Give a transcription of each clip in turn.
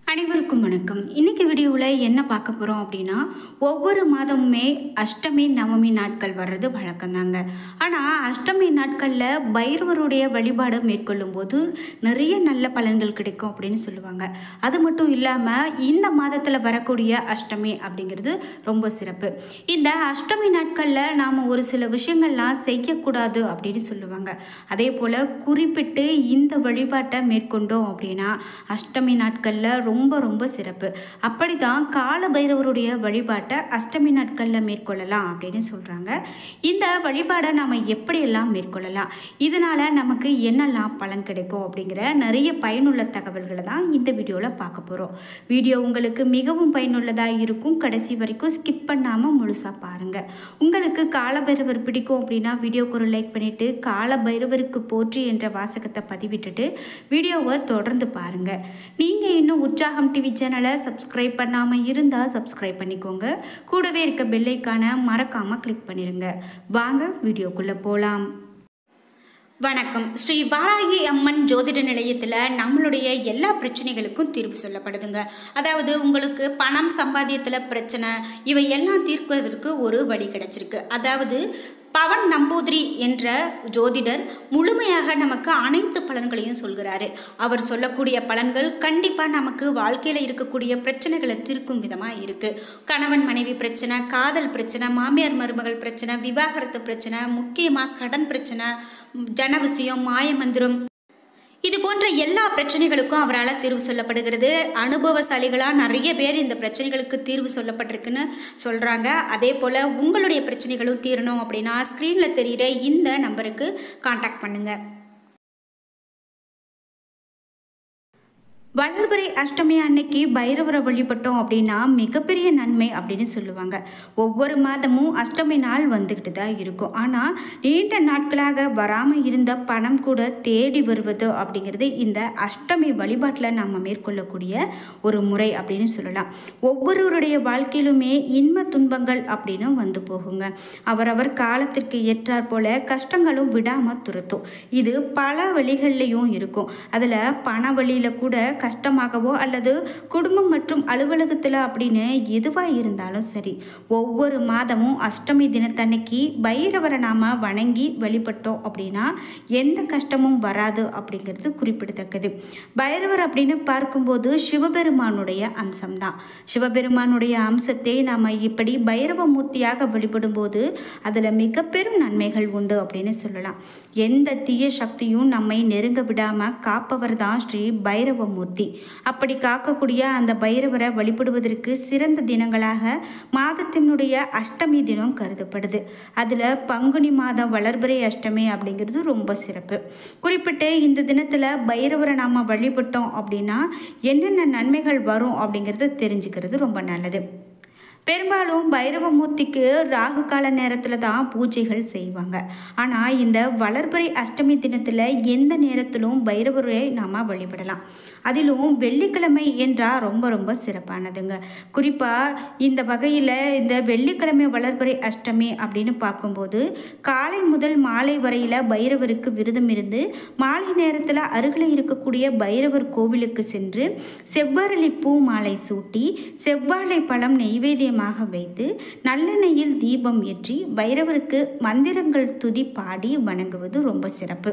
அனைவருக்கும் வணக்கம் இன்னைக்கு வீடியோவில் என்ன பார்க்க போகிறோம் அப்படின்னா ஒவ்வொரு மாதமுமே அஷ்டமி நவமி நாட்கள் வர்றது வழக்கம்தாங்க ஆனால் அஷ்டமி நாட்களில் பைரவருடைய வழிபாடு மேற்கொள்ளும் போது நிறைய நல்ல பலன்கள் கிடைக்கும் அப்படின்னு சொல்லுவாங்க அது மட்டும் இல்லாமல் இந்த மாதத்தில் வரக்கூடிய அஷ்டமி அப்படிங்கிறது ரொம்ப சிறப்பு இந்த அஷ்டமி நாட்களில் நாம் ஒரு சில விஷயங்கள்லாம் செய்யக்கூடாது அப்படின்னு சொல்லுவாங்க அதே போல் குறிப்பிட்டு இந்த வழிபாட்டை மேற்கொண்டோம் அப்படின்னா அஷ்டமி நாட்களில் ரொம்ப ரொம்ப சிறப்பு அப்படி தான் கால பைரவருடைய வழிபாட்டை அஷ்டமி நாட்களில் மேற்கொள்ளலாம் அப்படின்னு சொல்கிறாங்க இந்த வழிபாடை நாம் எப்படியெல்லாம் மேற்கொள்ளலாம் இதனால் நமக்கு என்னெல்லாம் பலன் கிடைக்கும் அப்படிங்கிற நிறைய பயனுள்ள தகவல்களை தான் இந்த வீடியோவில் பார்க்க போகிறோம் வீடியோ உங்களுக்கு மிகவும் பயனுள்ளதாக இருக்கும் கடைசி வரைக்கும் ஸ்கிப் பண்ணாமல் முழுசாக பாருங்கள் உங்களுக்கு கால பைரவர் பிடிக்கும் அப்படின்னா வீடியோக்கு ஒரு லைக் பண்ணிவிட்டு கால பைரவருக்கு போற்றி என்ற வாசகத்தை பதிவிட்டுட்டு வீடியோவை தொடர்ந்து பாருங்கள் நீங்கள் இன்னும் உற்சாகம் டிவி சேனலை சப்ஸ்கிரைப் பண்ணாமல் இருந்தால் சப்ஸ்கிரைப் பண்ணிக்கோங்க கூடவே இருக்க பெல்லைக்கான மறக்காமல் கிளிக் பண்ணிடுங்க வாங்க வீடியோக்குள்ளே போகலாம் வணக்கம் ஸ்ரீ வாராகி அம்மன் ஜோதிட நிலையத்தில் நம்மளுடைய எல்லா பிரச்சனைகளுக்கும் தீர்வு சொல்லப்படுதுங்க அதாவது உங்களுக்கு பணம் சம்பாத்தியத்தில் பிரச்சனை இவை எல்லாம் தீர்ப்பதற்கு ஒரு வழி கிடைச்சிருக்கு அதாவது பவன் நம்பூதிரி என்ற ஜோதிடர் முழுமையாக நமக்கு அனைத்து பலன்களையும் சொல்கிறாரு அவர் சொல்லக்கூடிய பலன்கள் கண்டிப்பாக நமக்கு வாழ்க்கையில் இருக்கக்கூடிய பிரச்சனைகளை தீர்க்கும் விதமாக இருக்குது கணவன் மனைவி பிரச்சனை காதல் பிரச்சனை மாமியார் மருமகள் பிரச்சனை விவாகரத்து பிரச்சனை முக்கியமாக கடன் பிரச்சனை ஜன விஷயம் மாயமந்திரம் இது போன்ற எல்லா பிரச்சனைகளுக்கும் அவரால் தீர்வு சொல்லப்படுகிறது அனுபவசாலிகளாக நிறைய பேர் இந்த பிரச்சனைகளுக்கு தீர்வு சொல்லப்பட்டிருக்குன்னு சொல்கிறாங்க அதே போல் உங்களுடைய பிரச்சனைகளும் தீரணும் அப்படின்னா ஸ்க்ரீனில் தெரிகிற இந்த நம்பருக்கு காண்டாக்ட் பண்ணுங்கள் வளர்பிறை அஷ்டமி அன்னைக்கு பைரவரை வழிபட்டோம் அப்படின்னா மிகப்பெரிய நன்மை அப்படின்னு சொல்லுவாங்க ஒவ்வொரு மாதமும் அஷ்டமி நாள் வந்துக்கிட்டு தான் இருக்கும் ஆனால் நீண்ட நாட்களாக வராமல் இருந்த பணம் கூட தேடி வருவது அப்படிங்கிறது இந்த அஷ்டமி வழிபாட்டில் நம்ம மேற்கொள்ளக்கூடிய ஒரு முறை அப்படின்னு சொல்லலாம் ஒவ்வொருவருடைய வாழ்க்கையிலுமே இன்ப துன்பங்கள் அப்படின்னு வந்து போகுங்க அவரவர் காலத்திற்கு ஏற்றாற் போல கஷ்டங்களும் விடாமல் துரத்தும் இது பல வழிகள்லையும் இருக்கும் அதில் பண வழியில் கூட கஷ்டமாகவோ அல்லது குடும்பம் மற்றும் அலுவலகத்தில் அப்படின்னு எதுவாக இருந்தாலும் சரி ஒவ்வொரு மாதமும் அஷ்டமி தினத்தன்னைக்கு பைரவரை நாம் வணங்கி வழிபட்டோம் அப்படின்னா எந்த கஷ்டமும் வராது அப்படிங்கிறது குறிப்பிடத்தக்கது பைரவர் அப்படின்னு பார்க்கும்போது சிவபெருமானுடைய அம்சம்தான் சிவபெருமானுடைய அம்சத்தை நாம் இப்படி பைரவ மூர்த்தியாக வழிபடும்போது அதில் மிக பெரும் நன்மைகள் உண்டு அப்படின்னு சொல்லலாம் எந்த தீய சக்தியும் நம்மை நெருங்க விடாமல் காப்பவர் தான் ஸ்ரீ பைரவ மூர்த்தி அப்படி காக்கக்கூடிய அந்த பைரவரை வழிபடுவதற்கு சிறந்த தினங்களாக மாதத்தினுடைய அஷ்டமி தினம் கருதப்படுது அதில் பங்குனி மாதம் வளர்பிறை அஷ்டமி அப்படிங்கிறது ரொம்ப சிறப்பு குறிப்பிட்டு இந்த தினத்தில் பைரவரை நாம் வழிபட்டோம் அப்படின்னா என்னென்ன நன்மைகள் வரும் அப்படிங்கிறத தெரிஞ்சுக்கிறது ரொம்ப நல்லது பெரும்பாலும் பைரவமூர்த்திக்கு ராகு கால நேரத்தில் தான் பூஜைகள் செய்வாங்க ஆனால் இந்த வளர்பிறை அஷ்டமி தினத்தில் எந்த நேரத்திலும் பைரவரை நாம் வழிபடலாம் அதிலும் வெள்ளிக்கிழமை என்றால் ரொம்ப ரொம்ப சிறப்பானதுங்க குறிப்பாக இந்த வகையில் இந்த வெள்ளிக்கிழமை வளர்பிறை அஷ்டமி அப்படின்னு பார்க்கும்போது காலை முதல் மாலை வரையில் பைரவருக்கு விரதம் இருந்து மாலை நேரத்தில் அருகில் இருக்கக்கூடிய பைரவர் கோவிலுக்கு சென்று செவ்வரளி பூ மாலை சூட்டி செவ்வாழை பழம் நெய்வேத்தியமாக வைத்து நல்லெண்ணெயில் தீபம் ஏற்றி பைரவருக்கு மந்திரங்கள் துதி பாடி வணங்குவது ரொம்ப சிறப்பு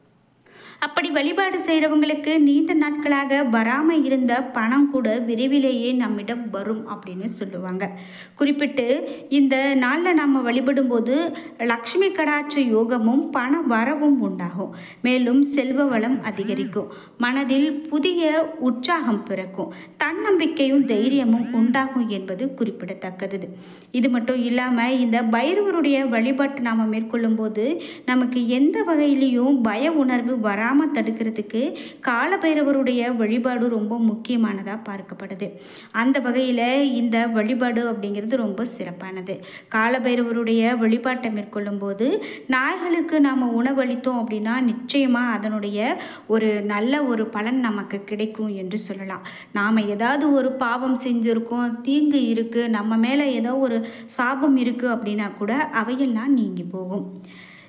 அப்படி வழிபாடு செய்கிறவங்களுக்கு நீண்ட நாட்களாக வராமல் இருந்த பணம் கூட விரைவிலேயே நம்மிடம் வரும் அப்படின்னு சொல்லுவாங்க குறிப்பிட்டு இந்த நாளில் நாம் வழிபடும்போது லக்ஷ்மி கடாட்ச யோகமும் பண வரவும் உண்டாகும் மேலும் செல்வ வளம் அதிகரிக்கும் மனதில் புதிய உற்சாகம் பிறக்கும் தன்னம்பிக்கையும் தைரியமும் உண்டாகும் என்பது குறிப்பிடத்தக்கது இது மட்டும் இல்லாமல் இந்த பைரவருடைய வழிபாட்டு நாம் மேற்கொள்ளும்போது நமக்கு எந்த வகையிலையும் பய உணர்வு வரா வராமல் தடுக்கிறதுக்கு காலபைரவருடைய வழிபாடு ரொம்ப முக்கியமானதாக பார்க்கப்படுது அந்த வகையில் இந்த வழிபாடு அப்படிங்கிறது ரொம்ப சிறப்பானது காலபைரவருடைய வழிபாட்டை மேற்கொள்ளும் போது நாய்களுக்கு நாம் உணவளித்தோம் அப்படின்னா நிச்சயமாக அதனுடைய ஒரு நல்ல ஒரு பலன் நமக்கு கிடைக்கும் என்று சொல்லலாம் நாம் ஏதாவது ஒரு பாவம் செஞ்சுருக்கோம் தீங்கு இருக்குது நம்ம மேலே ஏதோ ஒரு சாபம் இருக்குது அப்படின்னா கூட அவையெல்லாம் நீங்கி போகும்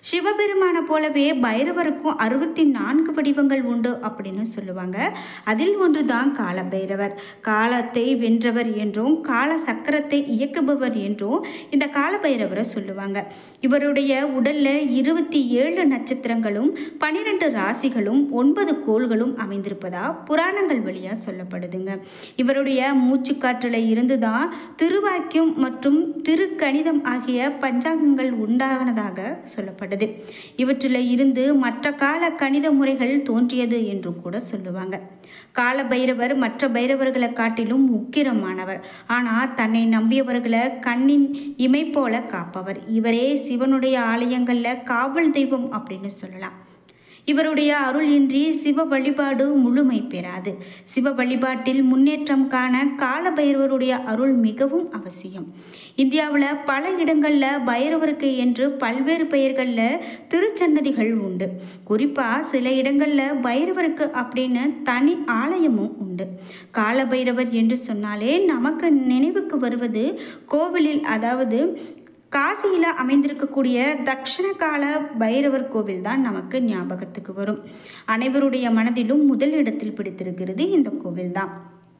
சிவபெருமானை போலவே பைரவருக்கும் அறுபத்தி நான்கு வடிவங்கள் உண்டு அப்படின்னு சொல்லுவாங்க அதில் ஒன்று தான் காலபைரவர் காலத்தை வென்றவர் என்றும் கால சக்கரத்தை இயக்குபவர் என்றும் இந்த காலபைரவரை சொல்லுவாங்க இவருடைய உடல்ல இருபத்தி ஏழு நட்சத்திரங்களும் பனிரெண்டு ராசிகளும் ஒன்பது கோள்களும் அமைந்திருப்பதா புராணங்கள் வழியா சொல்லப்படுதுங்க இவருடைய மூச்சுக்காற்றில் இருந்து தான் திருவாக்கியம் மற்றும் திருக்கணிதம் ஆகிய பஞ்சாங்கங்கள் உண்டானதாக சொல்லப்படுது இவற்றில் இருந்து மற்ற கால கணித முறைகள் தோன்றியது என்றும் கூட சொல்லுவாங்க கால பைரவர் மற்ற பைரவர்களை காட்டிலும் உக்கிரமானவர் ஆனால் தன்னை நம்பியவர்களை கண்ணின் இமை போல காப்பவர் இவரே சிவனுடைய ஆலயங்களில் காவல் தெய்வம் அப்படின்னு சொல்லலாம் இவருடைய அருள் இன்றி சிவ வழிபாடு முழுமை பெறாது சிவ வழிபாட்டில் முன்னேற்றம் காண கால பைரவருடைய அருள் மிகவும் அவசியம் இந்தியாவில் பல இடங்களில் பைரவருக்கு என்று பல்வேறு பெயர்களில் திருச்சன்னதிகள் உண்டு குறிப்பாக சில இடங்களில் பைரவருக்கு அப்படின்னு தனி ஆலயமும் உண்டு கால பைரவர் என்று சொன்னாலே நமக்கு நினைவுக்கு வருவது கோவிலில் அதாவது காசியில் அமைந்திருக்கக்கூடிய தக்ஷண கால பைரவர் கோவில் தான் நமக்கு ஞாபகத்துக்கு வரும் அனைவருடைய மனதிலும் முதல் இடத்தில் பிடித்திருக்கிறது இந்த கோவில் தான்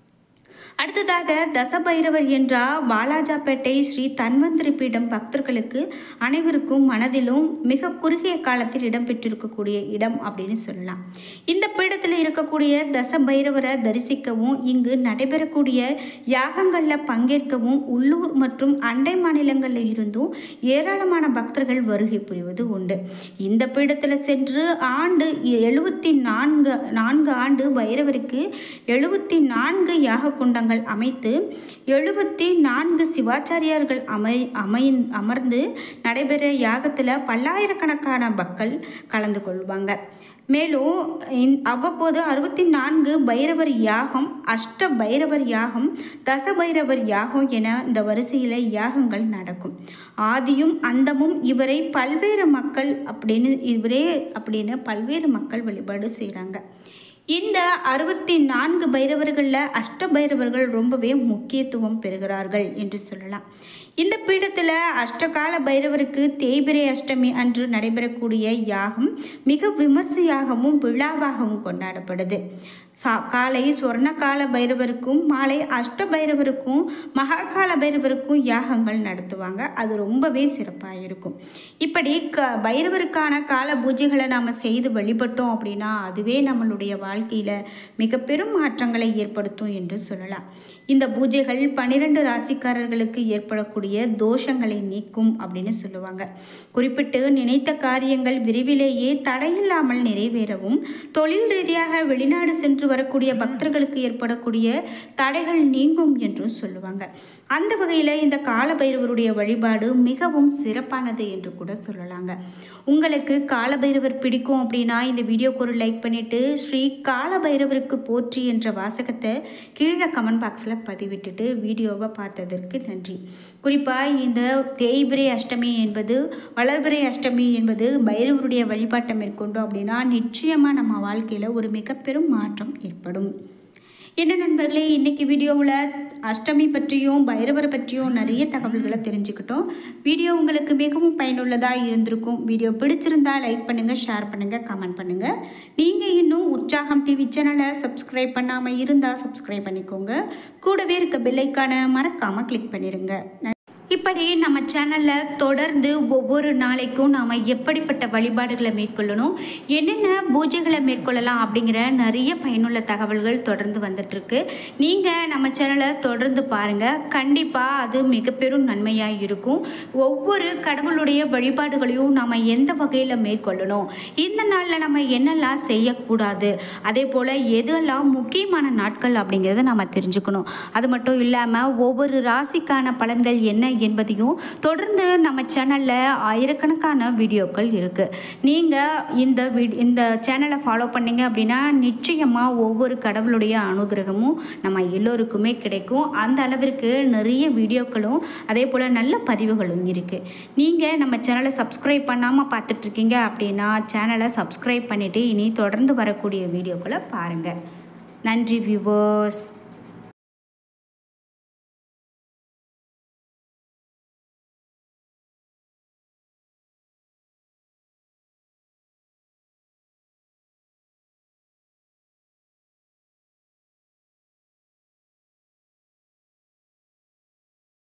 அடுத்ததாக தசபைரவர் என்றால் வாலாஜாப்பேட்டை ஸ்ரீ தன்வந்திரி பீடம் பக்தர்களுக்கு அனைவருக்கும் மனதிலும் மிக குறுகிய காலத்தில் இடம்பெற்றிருக்கக்கூடிய இடம் அப்படின்னு சொல்லலாம் இந்த பீடத்தில் இருக்கக்கூடிய தசபைரவரை தரிசிக்கவும் இங்கு நடைபெறக்கூடிய யாகங்களில் பங்கேற்கவும் உள்ளூர் மற்றும் அண்டை மாநிலங்களில் இருந்தும் ஏராளமான பக்தர்கள் வருகை புரிவது உண்டு இந்த பீடத்தில் சென்று ஆண்டு எழுபத்தி நான்கு நான்கு ஆண்டு பைரவருக்கு எழுபத்தி நான்கு யாக குண்டங்கள் அமைத்து எழுபத்தி நான்கு சிவாச்சாரியார்கள் அமை அமை அமர்ந்து நடைபெற யாகத்தில் பல்லாயிரக்கணக்கான மக்கள் கலந்து கொள்வாங்க மேலும் இந் அவ்வப்போது அறுபத்தி நான்கு பைரவர் யாகம் அஷ்ட பைரவர் யாகம் தச பைரவர் யாகம் என இந்த வரிசையில் யாகங்கள் நடக்கும் ஆதியும் அந்தமும் இவரை பல்வேறு மக்கள் அப்படின்னு இவரே அப்படின்னு பல்வேறு மக்கள் வழிபாடு செய்கிறாங்க இந்த அறுபத்தி நான்கு பைரவர்களில் அஷ்ட பைரவர்கள் ரொம்பவே முக்கியத்துவம் பெறுகிறார்கள் என்று சொல்லலாம் இந்த பீடத்தில் அஷ்டகால பைரவருக்கு தேய்பிரை அஷ்டமி அன்று நடைபெறக்கூடிய யாகம் மிக விமர்சையாகவும் விழாவாகவும் கொண்டாடப்படுது சா காலை சொர்ணகால பைரவருக்கும் மாலை அஷ்ட பைரவருக்கும் மகாகால பைரவருக்கும் யாகங்கள் நடத்துவாங்க அது ரொம்பவே சிறப்பாக இருக்கும் இப்படி க பைரவருக்கான கால பூஜைகளை நாம் செய்து வழிபட்டோம் அப்படின்னா அதுவே நம்மளுடைய வாழ்க்கையில் மிக பெரும் மாற்றங்களை ஏற்படுத்தும் என்று சொல்லலாம் இந்த பூஜைகள் பன்னிரெண்டு ராசிக்காரர்களுக்கு ஏற்படக்கூடிய தோஷங்களை நீக்கும் அப்படின்னு சொல்லுவாங்க குறிப்பிட்டு நினைத்த காரியங்கள் விரைவிலேயே தடையில்லாமல் நிறைவேறவும் தொழில் ரீதியாக வெளிநாடு சென்று வரக்கூடிய பக்தர்களுக்கு ஏற்படக்கூடிய தடைகள் நீங்கும் என்றும் சொல்லுவாங்க அந்த வகையில் இந்த காலபைரவருடைய வழிபாடு மிகவும் சிறப்பானது என்று கூட சொல்லலாங்க உங்களுக்கு காலபைரவர் பிடிக்கும் அப்படின்னா இந்த வீடியோக்கு ஒரு லைக் பண்ணிவிட்டு ஸ்ரீ காலபைரவருக்கு போற்றி என்ற வாசகத்தை கீழே கமெண்ட் பாக்ஸில் பதிவிட்டுட்டு வீடியோவை பார்த்ததற்கு நன்றி குறிப்பாக இந்த தேய்பிரை அஷ்டமி என்பது வளர்பிறை அஷ்டமி என்பது பைரவருடைய வழிபாட்டை மேற்கொண்டோம் அப்படின்னா நிச்சயமாக நம்ம வாழ்க்கையில் ஒரு மிக பெரும் மாற்றம் ஏற்படும் என்ன நண்பர்களே இன்றைக்கி வீடியோவில் அஷ்டமி பற்றியும் பைரவரை பற்றியும் நிறைய தகவல்களை தெரிஞ்சுக்கிட்டோம் வீடியோ உங்களுக்கு மிகவும் பயனுள்ளதாக இருந்திருக்கும் வீடியோ பிடிச்சிருந்தா லைக் பண்ணுங்கள் ஷேர் பண்ணுங்கள் கமெண்ட் பண்ணுங்கள் நீங்கள் இன்னும் உற்சாகம் டிவி சேனலை சப்ஸ்கிரைப் பண்ணாமல் இருந்தால் சப்ஸ்கிரைப் பண்ணிக்கோங்க கூடவே இருக்க பெல்லைக்கான மறக்காமல் கிளிக் பண்ணிடுங்க இப்படி நம்ம சேனலில் தொடர்ந்து ஒவ்வொரு நாளைக்கும் நாம் எப்படிப்பட்ட வழிபாடுகளை மேற்கொள்ளணும் என்னென்ன பூஜைகளை மேற்கொள்ளலாம் அப்படிங்கிற நிறைய பயனுள்ள தகவல்கள் தொடர்ந்து வந்துட்டுருக்கு நீங்கள் நம்ம சேனலை தொடர்ந்து பாருங்கள் கண்டிப்பாக அது மிக பெரும் நன்மையாக இருக்கும் ஒவ்வொரு கடவுளுடைய வழிபாடுகளையும் நாம் எந்த வகையில் மேற்கொள்ளணும் இந்த நாளில் நம்ம என்னெல்லாம் செய்யக்கூடாது அதே போல் எதெல்லாம் முக்கியமான நாட்கள் அப்படிங்கிறத நம்ம தெரிஞ்சுக்கணும் அது மட்டும் இல்லாமல் ஒவ்வொரு ராசிக்கான பலன்கள் என்ன என்பதையும் தொடர்ந்து நம்ம சேனலில் ஆயிரக்கணக்கான வீடியோக்கள் இருக்குது நீங்கள் இந்த வீட் இந்த சேனலை ஃபாலோ பண்ணீங்க அப்படின்னா நிச்சயமாக ஒவ்வொரு கடவுளுடைய அனுகிரகமும் நம்ம எல்லோருக்குமே கிடைக்கும் அந்த அளவிற்கு நிறைய வீடியோக்களும் அதே போல் நல்ல பதிவுகளும் இருக்குது நீங்கள் நம்ம சேனலை சப்ஸ்கிரைப் பண்ணாமல் பார்த்துட்ருக்கீங்க அப்படின்னா சேனலை சப்ஸ்கிரைப் பண்ணிவிட்டு இனி தொடர்ந்து வரக்கூடிய வீடியோக்களை பாருங்கள் நன்றி வியூவர்ஸ்